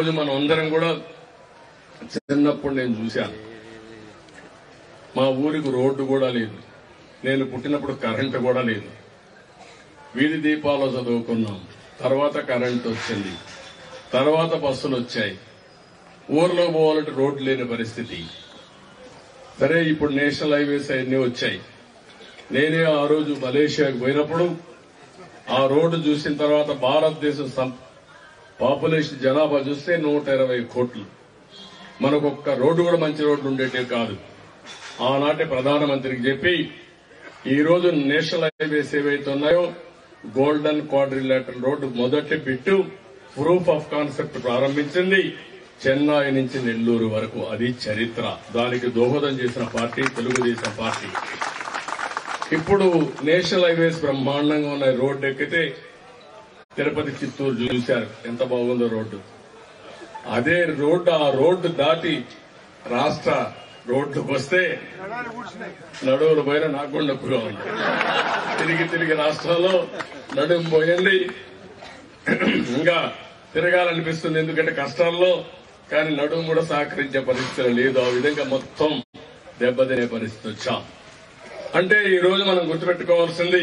రోజు మనం అందరం కూడా చిన్నప్పుడు నేను చూశాను మా ఊరికి రోడ్డు కూడా లేదు నేను పుట్టినప్పుడు కరెంటు కూడా లేదు వీధి దీపాలు చదువుకున్నాం తర్వాత కరెంట్ వచ్చింది తర్వాత బస్సులు వచ్చాయి ఊర్లో పోవాలంటే రోడ్డు లేని పరిస్థితి సరే ఇప్పుడు నేషనల్ హైవేస్ అన్ని వచ్చాయి నేనే ఆ రోజు మలేషియాకు పోయినప్పుడు ఆ రోడ్డు చూసిన తర్వాత భారతదేశం సం- పాపులేషన్ జనాభా చూస్తే నూట ఇరవై కోట్లు మనకు ఒక్క రోడ్డు కూడా మంచి రోడ్డు ఉండేటే కాదు ఆనాటి ప్రధానమంత్రికి చెప్పి ఈ రోజు నేషనల్ హైవేస్ ఏవైతే ఉన్నాయో గోల్డెన్ క్వాడ్రిలేటరల్ రోడ్డు మొదటి బిట్టు ప్రూఫ్ ఆఫ్ కాన్సెప్ట్ ప్రారంభించింది చెన్నై నుంచి నెల్లూరు వరకు అది చరిత్ర దానికి దోహదం చేసిన పార్టీ తెలుగుదేశం పార్టీ ఇప్పుడు నేషనల్ హైవేస్ బ్రహ్మాండంగా ఉన్నాయి రోడ్డు ఎక్కితే తిరుపతి చిత్తూరు చూశారు ఎంత బాగుందో రోడ్డు అదే రోడ్డు ఆ రోడ్డు దాటి రాష్ట్ర రోడ్డుకు వస్తే నడువులు పోయిన నాకు కూడా నొప్పిగా ఉంది తిరిగి తిరిగి రాష్ట్రంలో నడుము పోయింది ఇంకా తిరగాలనిపిస్తుంది ఎందుకంటే కష్టాల్లో కానీ నడుము కూడా సహకరించే పరిస్థితి లేదు ఆ విధంగా మొత్తం దెబ్బతినే పరిస్థితి వచ్చాం అంటే ఈ రోజు మనం గుర్తుపెట్టుకోవాల్సింది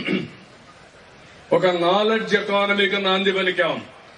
ఒక నాలెడ్జ్ ఎకానమీకి నాంది పలికాం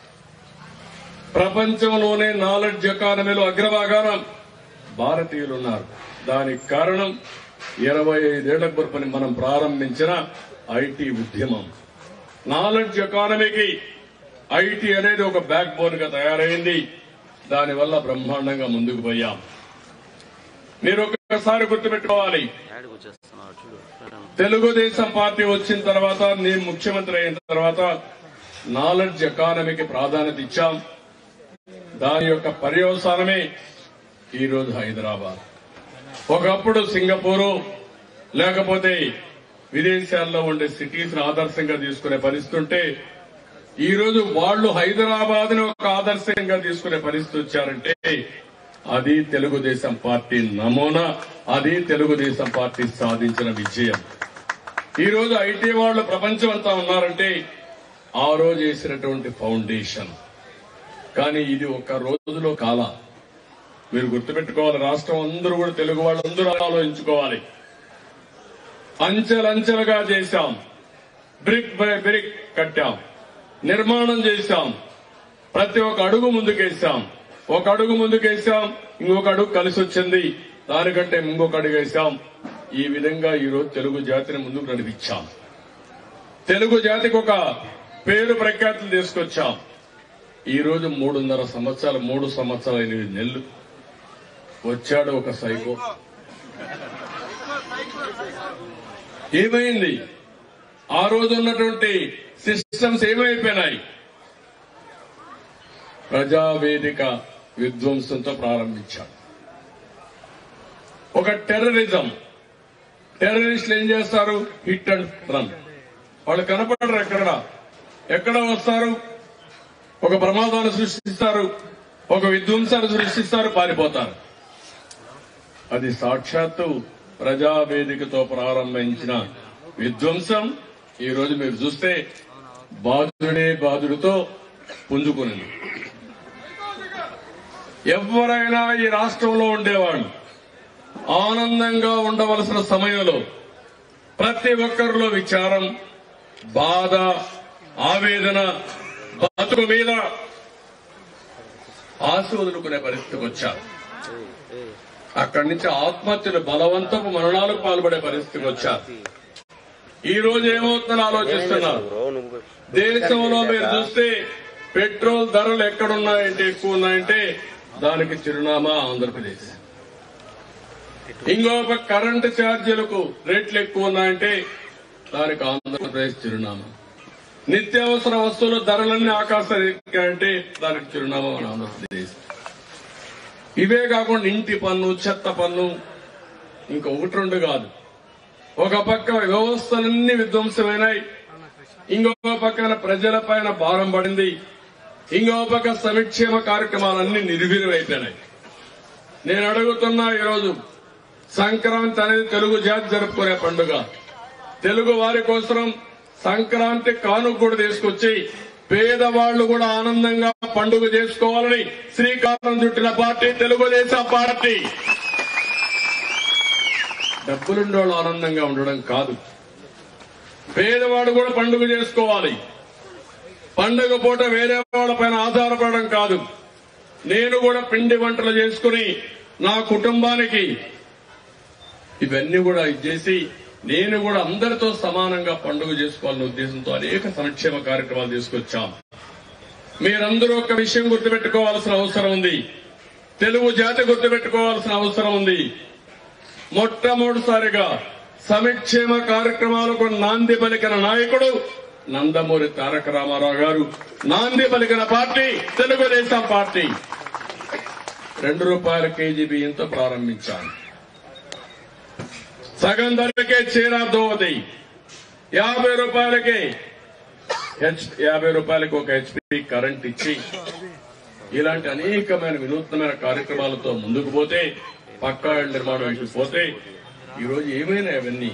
ప్రపంచంలోనే నాలెడ్జ్ ఎకానమీలో అగ్రభాగాన భారతీయులు ఉన్నారు దానికి కారణం ఇరవై ఐదేళ్ల పని మనం ప్రారంభించిన ఐటీ ఉద్యమం నాలెడ్జ్ ఎకానమీకి ఐటీ అనేది ఒక బ్యాక్ బోన్ గా తయారైంది దానివల్ల బ్రహ్మాండంగా ముందుకు పోయాం మీరు ఒక్కసారి గుర్తుపెట్టుకోవాలి యాడికి వచ్చేస్తున్నాడు చూడు తెలుగుదేశం పార్టీ వచ్చిన తర్వాత నేను ముఖ్యమంత్రి అయిన తర్వాత నాలెడ్జ్ ఎకానమీకి ప్రాధాన్యత ఇచ్చాం దాని యొక్క పర్యవసానమే ఈ రోజు హైదరాబాద్ ఒకప్పుడు సింగపూరు లేకపోతే విదేశాల్లో ఉండే సిటీస్ ఆదర్శంగా తీసుకునే పరిస్థితి ఉంటే ఈ రోజు వాళ్ళు హైదరాబాద్ ని ఒక ఆదర్శంగా తీసుకునే పరిస్థితి వచ్చారంటే అది తెలుగుదేశం పార్టీ నమూనా అది తెలుగుదేశం పార్టీ సాధించిన విజయం ఈ రోజు ఐటీ వాళ్ళు ప్రపంచం అంతా ఉన్నారంటే ఆ రోజు వేసినటువంటి ఫౌండేషన్ కానీ ఇది ఒక రోజులో కాల మీరు గుర్తుపెట్టుకోవాలి రాష్ట్రం అందరూ కూడా తెలుగు వాళ్ళందరూ ఆలోచించుకోవాలి అంచెలంచెలుగా చేశాం బ్రిక్ బై బ్రిక్ కట్టాం నిర్మాణం చేశాం ప్రతి ఒక్క అడుగు ముందుకేసాం ఒక అడుగు ముందుకేసాం ఇంకొక అడుగు కలిసి వచ్చింది దానికంటే ఇంకొక అడుగు వేసాం ఈ విధంగా ఈ రోజు తెలుగు జాతిని ముందుకు నడిపించాం తెలుగు జాతికి ఒక పేరు ప్రఖ్యాతులు తీసుకొచ్చాం ఈ రోజు మూడున్నర సంవత్సరాలు మూడు సంవత్సరాలు ఎనిమిది నెలలు వచ్చాడు ఒక సైకో ఏమైంది ఆ రోజు ఉన్నటువంటి సిస్టమ్స్ ఏమైపోయినాయి ప్రజావేదిక విధ్వంసంతో ప్రారంభించాడు ఒక టెర్రరిజం టెర్రరిస్టులు ఏం చేస్తారు హిట్ అండ్ రన్ వాళ్ళు కనపడరు ఎక్కడ ఎక్కడ వస్తారు ఒక ప్రమాదాన్ని సృష్టిస్తారు ఒక విధ్వంసాన్ని సృష్టిస్తారు పారిపోతారు అది సాక్షాత్తు ప్రజావేదికతో ప్రారంభించిన విధ్వంసం ఈ రోజు మీరు చూస్తే బాధుడే బాధుడితో పుంజుకునింది ఎవరైనా ఈ రాష్ట్రంలో ఉండేవాళ్ళు ఆనందంగా ఉండవలసిన సమయంలో ప్రతి ఒక్కరిలో విచారం బాధ ఆవేదన బతుకు మీద ఆశ వదులుకునే పరిస్థితికి వచ్చారు అక్కడి నుంచి ఆత్మహత్యలు బలవంతపు మరణాలకు పాల్పడే పరిస్థితికి వచ్చారు ఈ రోజు ఏమవుతుందని ఆలోచిస్తున్నారు బ్రో నువ్వు దేశంలో మీరు చూస్తే పెట్రోల్ ధరలు ఎక్కడున్నాయంటే ఎక్కువ ఉన్నాయంటే దానికి చిరునామా ఆంధ్రప్రదేశ్ ఇంకొక కరెంటు ఛార్జీలకు రేట్లు ఎక్కువ ఉన్నాయంటే దానికి ఆంధ్రప్రదేశ్ చిరునామా నిత్యావసర వస్తువుల ధరలన్నీ ఆకాశం ఎక్కాయంటే దానికి చిరునామా మన ఆంధ్రప్రదేశ్ ఇవే కాకుండా ఇంటి పన్ను చెత్త పన్ను ఇంకా ఒకటి రెండు కాదు ఒక పక్క వ్యవస్థలన్నీ విధ్వంసమైనాయి ఇంకొక పక్కన ప్రజల పైన భారం పడింది ఇంకో పక్క సంక్షేమ కార్యక్రమాలన్నీ నిర్వీర్యమైపోయినాయి నేను అడుగుతున్నా ఈరోజు సంక్రాంతి అనేది తెలుగు జాతి జరుపుకునే పండుగ తెలుగు వారి కోసం సంక్రాంతి కానుక కూడా తీసుకొచ్చి పేదవాళ్లు కూడా ఆనందంగా పండుగ చేసుకోవాలని శ్రీకారం చుట్టిన పార్టీ తెలుగుదేశం పార్టీ డబ్బులుండోళ్ళు ఆనందంగా ఉండడం కాదు పేదవాడు కూడా పండుగ చేసుకోవాలి పండుగ పూట వేరే వాళ్ళ పైన ఆధారపడడం కాదు నేను కూడా పిండి వంటలు చేసుకుని నా కుటుంబానికి ఇవన్నీ కూడా ఇచ్చేసి నేను కూడా అందరితో సమానంగా పండుగ చేసుకోవాలనే ఉద్దేశంతో అనేక సంక్షేమ కార్యక్రమాలు తీసుకొచ్చాం మీరందరూ ఒక విషయం గుర్తుపెట్టుకోవాల్సిన అవసరం ఉంది తెలుగు జాతి గుర్తుపెట్టుకోవాల్సిన అవసరం ఉంది మొట్టమొదటిసారిగా సంక్షేమ కార్యక్రమాలకు నాంది పలికిన నాయకుడు నందమూరి తారక రామారావు గారు నాంది పలికిన పార్టీ తెలుగుదేశం పార్టీ రెండు రూపాయల కేజీ బియ్యంతో ప్రారంభించాను సగం ధరకే చీర దోవది యాభై రూపాయలకి హెచ్ యాభై రూపాయలకి ఒక హెచ్పి కరెంట్ ఇచ్చి ఇలాంటి అనేకమైన వినూత్నమైన కార్యక్రమాలతో ముందుకు పోతే పక్కా ఇళ్ల నిర్మాణం వైపు పోతే ఈరోజు ఏమైనా అవన్నీ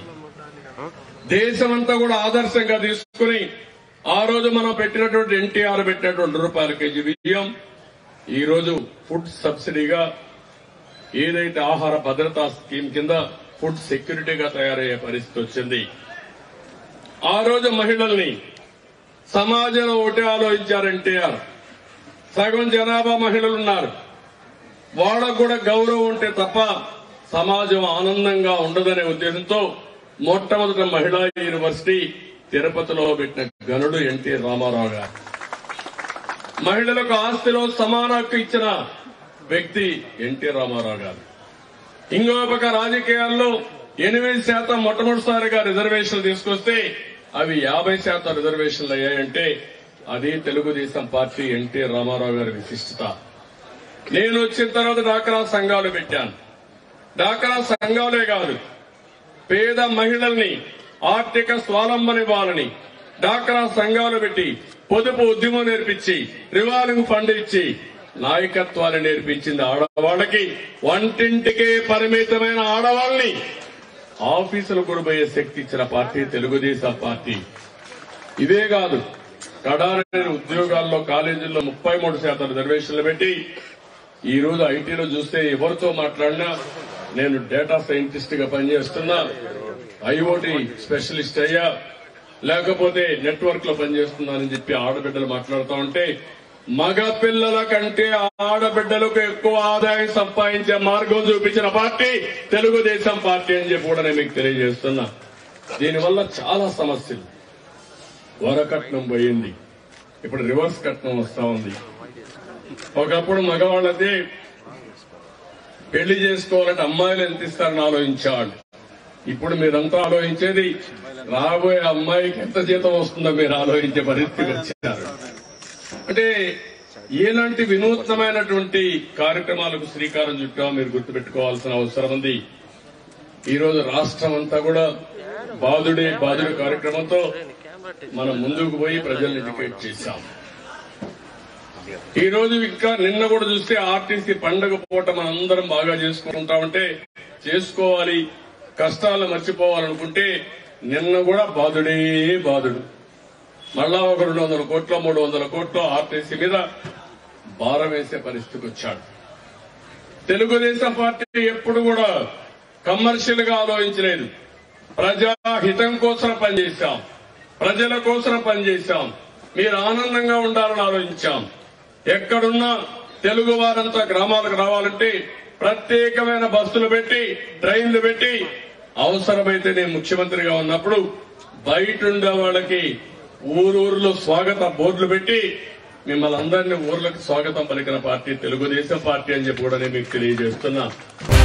దేశమంతా కూడా ఆదర్శంగా తీసుకుని ఆ రోజు మనం పెట్టినటువంటి ఎన్టీఆర్ పెట్టినటువంటి రూపాయల కేజీ బియ్యం ఈ రోజు ఫుడ్ సబ్సిడీగా ఏదైతే ఆహార భద్రతా స్కీమ్ కింద ఫుడ్ సెక్యూరిటీగా తయారయ్యే పరిస్థితి వచ్చింది ఆ రోజు మహిళల్ని సమాజంలో ఒకటి ఆలోచించారు ఎన్టీఆర్ సగం జనాభా మహిళలు ఉన్నారు వాళ్ళకు కూడా గౌరవం ఉంటే తప్ప సమాజం ఆనందంగా ఉండదనే ఉద్దేశంతో మొట్టమొదటి మహిళా యూనివర్సిటీ తిరుపతిలో పెట్టిన గనుడు ఎన్టీ రామారావు గారు మహిళలకు ఆస్తిలో సమాన హక్కు ఇచ్చిన వ్యక్తి ఎన్టీ రామారావు గారు ఇంకో పక్క రాజకీయాల్లో ఎనిమిది శాతం మొట్టమొదటిసారిగా రిజర్వేషన్లు తీసుకొస్తే అవి యాభై శాతం రిజర్వేషన్లు అయ్యాయంటే అది తెలుగుదేశం పార్టీ ఎన్టీ రామారావు గారి విశిష్టత నేను వచ్చిన తర్వాత డాక్రా సంఘాలు పెట్టాను డాక్రా సంఘాలే కాదు పేద మహిళల్ని ఆర్థిక స్వాలంబనివ్వాలని డాక్రా సంఘాలు పెట్టి పొదుపు ఉద్యమం నేర్పించి రివాల్వింగ్ ఫండ్ ఇచ్చి నాయకత్వాన్ని నేర్పించింది ఆడవాళ్ళకి వంటింటికే పరిమితమైన ఆడవాళ్ళని ఆఫీసులు కూడా పోయే శక్తి ఇచ్చిన పార్టీ తెలుగుదేశం పార్టీ ఇదే కాదు కడారైన ఉద్యోగాల్లో కాలేజీల్లో ముప్పై మూడు శాతం రిజర్వేషన్లు పెట్టి ఈ రోజు ఐటీలో చూస్తే ఎవరితో మాట్లాడినా నేను డేటా సైంటిస్ట్ గా పనిచేస్తున్నా ఐఓటీ స్పెషలిస్ట్ అయ్యా లేకపోతే నెట్వర్క్ లో పనిచేస్తున్నానని చెప్పి ఆడబిడ్డలు మాట్లాడుతూ ఉంటే మగ పిల్లల కంటే ఆడబిడ్డలకు ఎక్కువ ఆదాయం సంపాదించే మార్గం చూపించిన పార్టీ తెలుగుదేశం పార్టీ అని చెప్పి కూడా నేను మీకు తెలియజేస్తున్నా దీనివల్ల చాలా సమస్యలు వరకట్నం పోయింది ఇప్పుడు రివర్స్ కట్నం వస్తా ఉంది ఒకప్పుడు మగవాళ్ళది పెళ్లి చేసుకోవాలంటే అమ్మాయిలు ఎంత ఇస్తారని ఆలోచించేవాళ్ళు ఇప్పుడు మీరంతా ఆలోచించేది రాబోయే అమ్మాయికి ఎంత జీతం వస్తుందో మీరు ఆలోచించే పరిస్థితికి వచ్చారు అంటే ఎలాంటి వినూత్నమైనటువంటి కార్యక్రమాలకు శ్రీకారం చుట్టామో మీరు గుర్తుపెట్టుకోవాల్సిన అవసరం ఉంది ఈ రోజు రాష్ట్రం అంతా కూడా బాధుడే బాధుడు కార్యక్రమంతో మనం ముందుకు పోయి ప్రజల్ని ఎడ్యుకేట్ చేశాం ఈ రోజు ఇంకా నిన్న కూడా చూస్తే ఆర్టీసీ పండగ పూట మనందరం బాగా చేసుకుంటామంటే చేసుకోవాలి కష్టాలు మర్చిపోవాలనుకుంటే నిన్న కూడా బాధుడే బాధుడు మళ్ళా ఒక రెండు వందల కోట్ల మూడు వందల కోట్ల ఆర్టీసీ మీద భారం వేసే పరిస్థితికి వచ్చాడు తెలుగుదేశం పార్టీ ఎప్పుడు కూడా కమర్షియల్ గా ఆలోచించలేదు ప్రజా హితం కోసం పనిచేశాం ప్రజల కోసం పనిచేశాం మీరు ఆనందంగా ఉండాలని ఆలోచించాం ఎక్కడున్నా తెలుగు వారంతా గ్రామాలకు రావాలంటే ప్రత్యేకమైన బస్సులు పెట్టి ట్రైన్లు పెట్టి అవసరమైతే నేను ముఖ్యమంత్రిగా ఉన్నప్పుడు బయట ఉండే వాళ్ళకి ఊరూరులో స్వాగత బోర్డులు పెట్టి మిమ్మల్ని అందరినీ ఊర్లకు స్వాగతం పలికిన పార్టీ తెలుగుదేశం పార్టీ అని చెప్పి కూడా నేను మీకు తెలియజేస్తున్నా